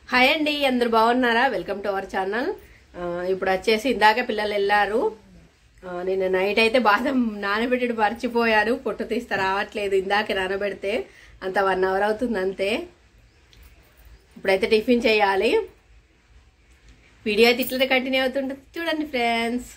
hi అండి అందరు బాగున్నారా వెల్కమ్ టు అవర్ ఛానల్ ఆ, ఇప్పుడు వచ్చేసి ఇందాక పిల్లలు వెళ్ళారు ఆ, నిన్న నైట్ అయితే బాదం నానబెట్టి మర్చిపోయారు పొట్టు తీస్తే రావట్లేదు ఇందాక నానబెడితే అంత వన్ అవర్ అవుతుంది అంతే ఇప్పుడైతే టిఫిన్ చేయాలి వీడియో అయితే ఇట్లనే కంటిన్యూ అవుతుంటుంది చూడండి ఫ్రెండ్స్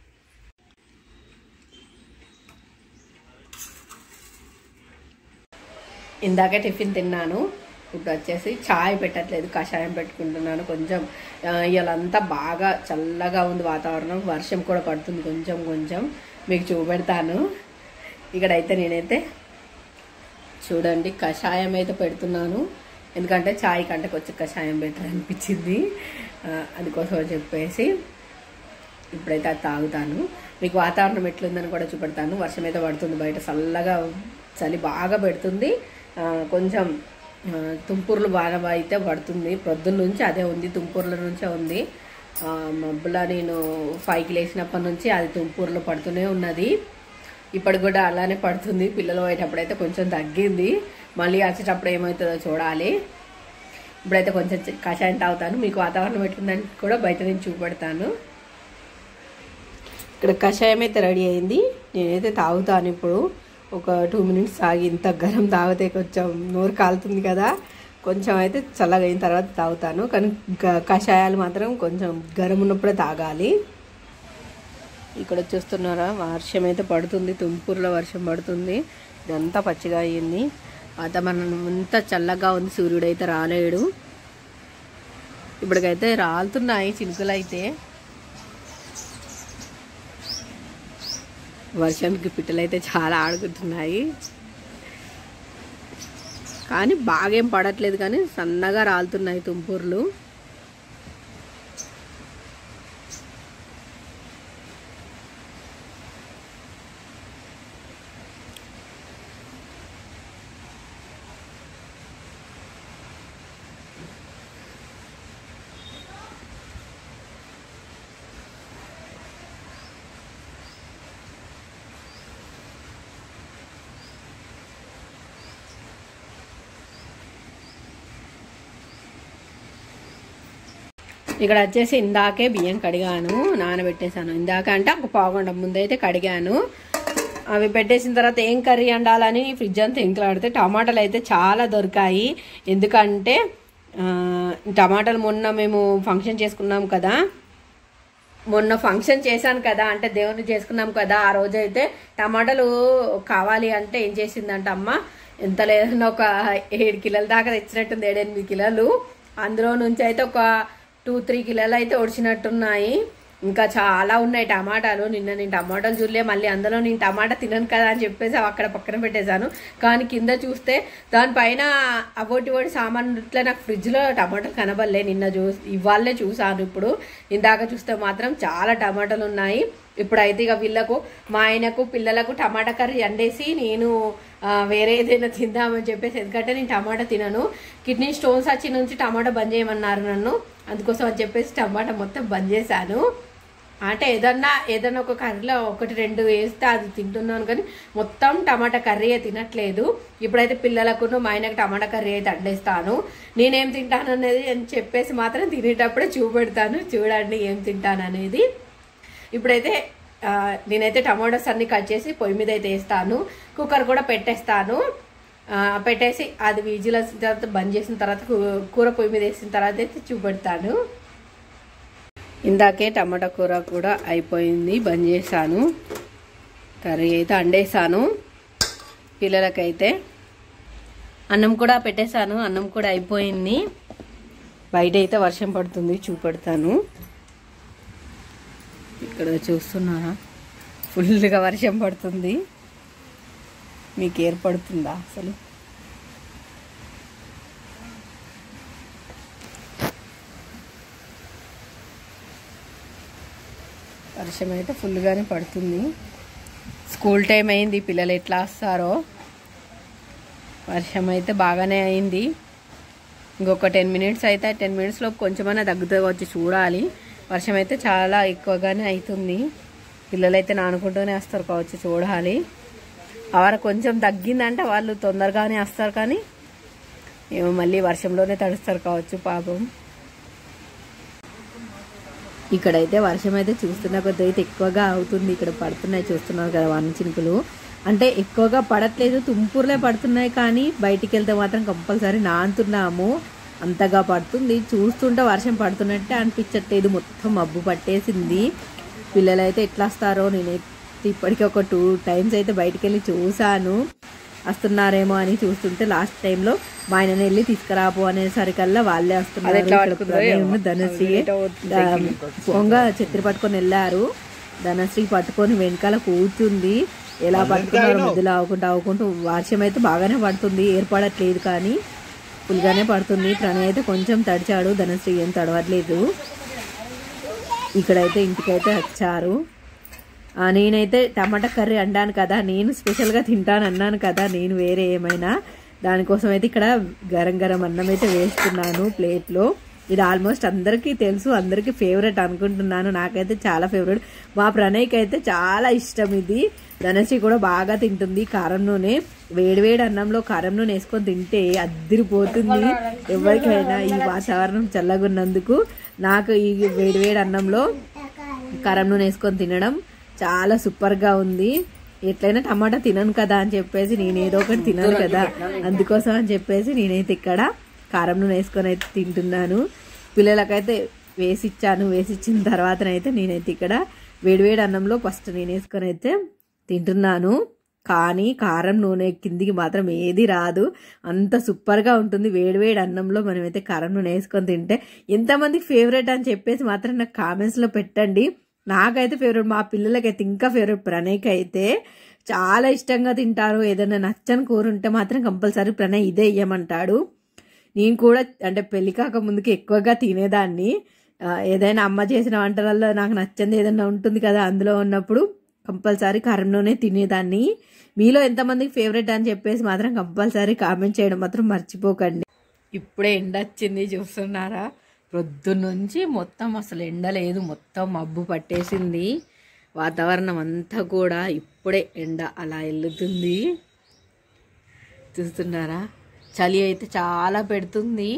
ఇందాక టిఫిన్ తిన్నాను ఇప్పుడు వచ్చేసి చాయ్ పెట్టట్లేదు కషాయం పెట్టుకుంటున్నాను కొంచెం ఆ, ఇవాళంతా బాగా చల్లగా ఉంది వాతావరణం వర్షం కూడా పడుతుంది కొంచెం కొంచెం మీకు చూపెడతాను ఇక్కడైతే నేనైతే చూడండి కషాయం అయితే పెడుతున్నాను ఎందుకంటే చాయ్ కంటే కొంచెం కషాయం బెటర్ అనిపించింది ఆ, అందుకోసం అని చెప్పేసి ఇప్పుడైతే అది తాగుతాను మీకు వాతావరణం ఎట్లుందని కూడా చూపెడతాను వర్షం అయితే పడుతుంది బయట చల్లగా చలి బాగా పెడుతుంది ఆ, కొంచెం ఆ, తుంపూర్లు బాగా అయితే పడుతుంది ప్రొద్దున నుంచి అదే ఉంది తుంపూర్ల నుంచే ఉంది ఆ, మబ్బుల నేను ఫైవ్కి లేచినప్పటి నుంచి అది తుంపూర్లో పడుతూనే ఉన్నది ఇప్పటికి కూడా అలానే పడుతుంది పిల్లలు పోయేటప్పుడైతే కొంచెం తగ్గింది మళ్ళీ వచ్చేటప్పుడు ఏమవుతుందో చూడాలి ఇప్పుడైతే కొంచెం చి- కషాయం తాగుతాను మీకు వాతావరణం ఎట్లుందని కూడా బయట నుంచి చూపెడతాను ఇక్కడ కషాయం అయితే రెడీ అయింది నేనైతే తాగుతాను ఇప్పుడు ఒక టూ మినిట్స్ ఆగి ఇంత గరం తాగితే కొంచెం నోరు కాలుతుంది కదా కొంచెం అయితే చల్లగా అయిన తర్వాత తాగుతాను కానీ గ- కషాయాలు మాత్రం కొంచెం గరం ఉన్నప్పుడే తాగాలి ఇక్కడ చూస్తున్నారా వర్షం అయితే పడుతుంది తుంపూరులో వర్షం పడుతుంది ఇదంతా పచ్చిగా అయ్యింది వాతావరణం అంతా చల్లగా ఉంది సూర్యుడు అయితే రాలేడు ఇప్పటికైతే రాలుతున్నాయి చినుకులు అయితే వర్షానికి పిట్టలు అయితే చాలా ఆడుకుంటున్నాయి కానీ బాగేం పడట్లేదు కానీ సన్నగా రాలుతున్నాయి తుంపూర్లు ఇక్కడ వచ్చేసి ఇందాకే బియ్యం కడిగాను నానబెట్టేశాను ఇందాక అంటే ఒక పావుగంట ముందైతే కడిగాను అవి పెట్టేసిన తర్వాత ఏం కర్రీ వండాలని ఫ్రిడ్జ్ అంతా ఇంకలాడితే టమాటాలు అయితే చాలా దొరికాయి ఎందుకంటే ఆ, టమాటాలు మొన్న మేము ఫంక్షన్ చేసుకున్నాం కదా మొన్న ఫంక్షన్ చేశాను కదా అంటే దేవుని చేసుకున్నాం కదా ఆ రోజు అయితే టమాటాలు కావాలి అంటే ఏం చేసిందంట అమ్మ ఎంత లేదన్నా ఒక ఏడు కిలోల దాకా తెచ్చినట్టుంది ఏడెనిమిది కిలోలు అందులో నుంచి అయితే ఒక టూ త్రీ కిలోలు అయితే ఒడిచినట్టున్నాయి ఇంకా చాలా ఉన్నాయి టమాటాలు నిన్న నేను టమాటాలు చూడలే మళ్ళీ అందులో నేను టమాటా తినను కదా అని చెప్పేసి అవి అక్కడ పక్కన పెట్టేశాను కానీ కింద చూస్తే దానిపైన అవోటి ఒకటి సామాన్ ఇట్లా నాకు ఫ్రిడ్జ్లో టమాటాలు కనబడలే నిన్న చూ ఇవాళే చూసాను ఇప్పుడు ఇందాక చూస్తే మాత్రం చాలా టమాటాలు ఉన్నాయి ఇప్పుడైతే ఇక వీళ్ళకు మా ఆయనకు పిల్లలకు టమాటా కర్రీ వండేసి నేను ఆ, వేరే ఏదైనా తిందామని చెప్పేసి ఎందుకంటే నేను టమాటా తినను కిడ్నీ స్టోన్స్ వచ్చి నుంచి టమాటా బంద్ చేయమన్నారు నన్ను అందుకోసం అని చెప్పేసి టమాటా మొత్తం బంద్ చేశాను అంటే ఏదన్నా ఏదన్నా ఒక కర్రీలో ఒకటి రెండు వేస్తే అది తింటున్నాను కానీ మొత్తం టమాటా కర్రీ తినట్లేదు ఇప్పుడైతే పిల్లలకు మా ఆయనకు టమాటా కర్రీ అయితే అండేస్తాను నేనేం తింటాను అనేది అని చెప్పేసి మాత్రం తినేటప్పుడే చూపెడతాను చూడండి ఏం తింటాను అనేది ఇప్పుడైతే ఆ, నేనైతే టమాటోస్ అన్ని కట్ చేసి పొయ్యి మీద అయితే వేస్తాను కుక్కర్ కూడా పెట్టేస్తాను ఆ, పెట్టేసి అది విజిల్ వచ్చిన తర్వాత బంద్ చేసిన తర్వాత కూ- కూర పొయ్యి మీద వేసిన తర్వాత అయితే చూపెడతాను ఇందాకే టమాటా కూర కూడా అయిపోయింది బంద్ చేశాను కర్రీ అయితే అండేసాను పిల్లలకైతే అన్నం కూడా పెట్టేశాను అన్నం కూడా అయిపోయింది బయట అయితే వర్షం పడుతుంది చూపెడతాను ఇక్కడ చూస్తున్నారా ఫుల్గా వర్షం పడుతుంది మీకు ఏర్పడుతుందా అసలు వర్షం అయితే ఫుల్గానే పడుతుంది స్కూల్ టైం అయింది పిల్లలు ఎట్లా వస్తారో వర్షం అయితే బాగానే అయింది ఇంకొక టెన్ మినిట్స్ అయితే టెన్ మినిట్స్లో కొంచెమైనా తగ్గుతుంది వచ్చి చూడాలి వర్షం అయితే చాలా ఎక్కువగానే అవుతుంది పిల్లలైతే నానుకుంటూనే వస్తారు కావచ్చు చూడాలి అవర కొంచెం తగ్గిందంటే వాళ్ళు తొందరగానే వస్తారు కానీ ఏమో మళ్ళీ వర్షంలోనే తడుస్తారు కావచ్చు పాపం ఇక్కడైతే వర్షం అయితే చూస్తున్న కొద్ది అయితే ఎక్కువగా అవుతుంది ఇక్కడ పడుతున్నాయి చూస్తున్నారు కదా వాన చినుకులు అంటే ఎక్కువగా పడట్లేదు తుంపూర్లే పడుతున్నాయి కానీ బయటికి వెళ్తే మాత్రం కంపల్సరీ నానుతున్నాము అంతగా పడుతుంది చూస్తుంటే వర్షం పడుతున్నట్టే అనిపించట్లేదు మొత్తం మబ్బు పట్టేసింది పిల్లలు అయితే ఎట్లా వస్తారో నేనైతే ఇప్పటికీ ఒక టూ టైమ్స్ అయితే బయటికి వెళ్ళి చూశాను వస్తున్నారేమో అని చూస్తుంటే లాస్ట్ టైంలో మా ఆయన వెళ్ళి తీసుకురాపు అనేసరికల్లా వాళ్ళే వస్తున్నారు ఇక్కడ ప్రణయ్ ధనశ్రీ పొంగ ఛత్రి పట్టుకొని వెళ్ళారు ధనశ్రీ పట్టుకొని వెనకాల కూర్చుంది ఎలా పట్టుకున్నారో మధ్యలో ఆవుకుంటూ ఆవుకుంటూ వర్షం అయితే బాగానే పడుతుంది ఏర్పడట్లేదు కానీ ఫుల్గానే పడుతుంది ప్రణయ్ అయితే కొంచెం తడిచాడు ధనశ్రీ ఏం తడవట్లేదు ఇక్కడైతే ఇంటికైతే వచ్చారు ఆ, నేనైతే టమాటా కర్రీ అండాను కదా నేను స్పెషల్గా తింటాను అన్నాను కదా నేను వేరే ఏమైనా దానికోసం అయితే ఇక్కడ గరం గరం అన్నం అయితే వేస్తున్నాను ప్లేట్లో ఇది ఆల్మోస్ట్ అందరికీ తెలుసు అందరికీ ఫేవరెట్ అనుకుంటున్నాను నాకైతే చాలా ఫేవరెట్ మా ప్రణయ్కి అయితే చాలా ఇష్టం ఇది ధనశ్రీ కూడా బాగా తింటుంది కారం నూనె వేడివేడి అన్నంలో కారం నూనె వేసుకొని తింటే అద్దిరిపోతుంది ఎవరికైనా ఈ వాతావరణం చల్లగున్నందుకు నాకు ఈ వేడివేడి అన్నంలో కారం నూనె వేసుకొని తినడం చాలా సూపర్గా ఉంది ఎట్లయినా టమాటా తినను కదా అని చెప్పేసి నేను ఏదో ఒకటి తినను కదా అందుకోసం అని చెప్పేసి నేనైతే ఇక్కడ కారం నూనె వేసుకొని అయితే తింటున్నాను పిల్లలకైతే వేసిచ్చాను వేసిచ్చిన తర్వాతనైతే నేనైతే ఇక్కడ వేడివేడి అన్నంలో ఫస్ట్ నేను వేసుకొని అయితే తింటున్నాను కానీ కారం నూనె కిందికి మాత్రం ఏది రాదు అంత సూపర్గా ఉంటుంది వేడివేడి అన్నంలో మనమైతే కారం నూనె వేసుకొని తింటే ఎంతమందికి ఫేవరెట్ అని చెప్పేసి మాత్రం నాకు కామెంట్స్లో పెట్టండి నాకైతే ఫేవరెట్ మా పిల్లలకైతే ఇంకా ఫేవరెట్ ప్రణయ్కి అయితే చాలా ఇష్టంగా తింటారు ఏదైనా నచ్చని కూర ఉంటే మాత్రం కంపల్సరీ ప్రణయ్ ఇదే ఇయ్యమంటాడు నేను కూడా అంటే పెళ్లి కాక ముందుకి ఎక్కువగా తినేదాన్ని ఆ, ఏదైనా అమ్మ చేసిన వంటలలో నాకు నచ్చంది ఏదైనా ఉంటుంది కదా అందులో ఉన్నప్పుడు కంపల్సరీ కారం నూనె తినేదాన్ని మీలో ఎంతమందికి ఫేవరెట్ అని చెప్పేసి మాత్రం కంపల్సరీ కామెంట్ చేయడం మాత్రం మర్చిపోకండి ఇప్పుడే ఎండ వచ్చింది చూస్తున్నారా ప్రొద్దునుంచి మొత్తం అసలు ఎండ లేదు మొత్తం మబ్బు పట్టేసింది వాతావరణం అంతా కూడా ఇప్పుడే ఎండ అలా వెళ్తుంది చూస్తున్నారా చలి అయితే చాలా పెడుతుంది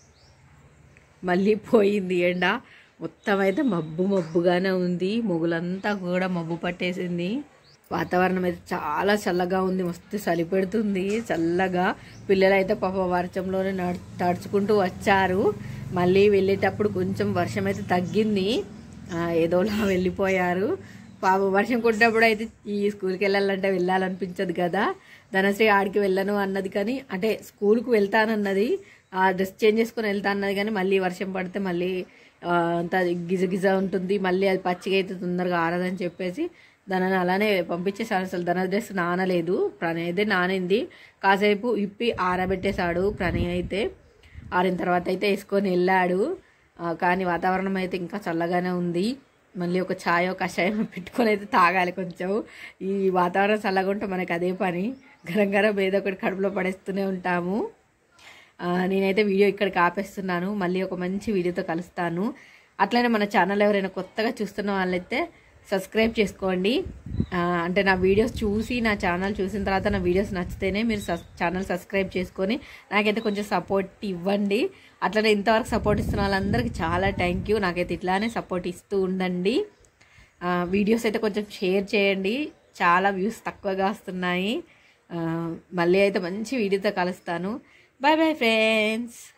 మళ్ళీ పోయింది ఎండ మొత్తం అయితే మబ్బు మబ్బుగానే ఉంది మొగులంతా కూడా మబ్బు పట్టేసింది వాతావరణం అయితే చాలా చల్లగా ఉంది మస్తు చలి పెడుతుంది చల్లగా పిల్లలు అయితే పాప వర్షంలోనే నడు తడుచుకుంటూ వచ్చారు మళ్ళీ వెళ్ళేటప్పుడు కొంచెం వర్షం అయితే తగ్గింది ఆ, ఏదోలా వెళ్ళిపోయారు పాప వర్షం కొట్టినప్పుడు అయితే ఈ స్కూల్కి వెళ్ళాలంటే వెళ్ళాలనిపించదు కదా ధనశ్రీ ఆడికి వెళ్ళను అన్నది కానీ అంటే స్కూల్కి వెళ్తానన్నది ఆ డ్రెస్ చేంజ్ చేసుకొని వెళ్తా అన్నది కానీ మళ్ళీ వర్షం పడితే మళ్ళీ ఆ, అంతా గిజ గిజ ఉంటుంది మళ్ళీ అది పచ్చిగా అయితే తొందరగా ఆరదని చెప్పేసి దానిని అలానే పంపించేసాడు అసలు ధన డ్రెస్ నానలేదు ప్రణయ్ అయితే నానింది కాసేపు ఇప్పి ఆరబెట్టేశాడు ప్రణయ్ అయితే ఆరిన తర్వాత అయితే వేసుకొని వెళ్ళాడు ఆ, కానీ వాతావరణం అయితే ఇంకా చల్లగానే ఉంది మళ్ళీ ఒక ఛాయ్ కషాయం పెట్టుకొని అయితే తాగాలి కొంచెం ఈ వాతావరణం చల్లగా ఉంటే మనకి అదే పని గరం గరం ఏదో ఒకటి కడుపులో పడేస్తూనే ఉంటాము ఆ, నేనైతే వీడియో ఇక్కడికి ఆపేస్తున్నాను మళ్ళీ ఒక మంచి వీడియోతో కలుస్తాను అట్లనే మన ఛానల్ ఎవరైనా కొత్తగా చూస్తున్న వాళ్ళైతే సబ్స్క్రైబ్ చేసుకోండి ఆ, అంటే నా వీడియోస్ చూసి నా ఛానల్ చూసిన తర్వాత నా వీడియోస్ నచ్చితేనే మీరు సబ్ ఛానల్ సబ్స్క్రైబ్ చేసుకొని నాకైతే కొంచెం సపోర్ట్ ఇవ్వండి అట్లనే ఇంతవరకు సపోర్ట్ ఇస్తున్న వాళ్ళందరికీ చాలా థ్యాంక్ యూ నాకైతే ఇట్లానే సపోర్ట్ ఇస్తూ ఉండండి ఆ, వీడియోస్ అయితే కొంచెం షేర్ చేయండి చాలా వ్యూస్ తక్కువగా వస్తున్నాయి ఆ, మళ్ళీ అయితే మంచి వీడియోతో కలుస్తాను బాయ్ బాయ్ ఫ్రెండ్స్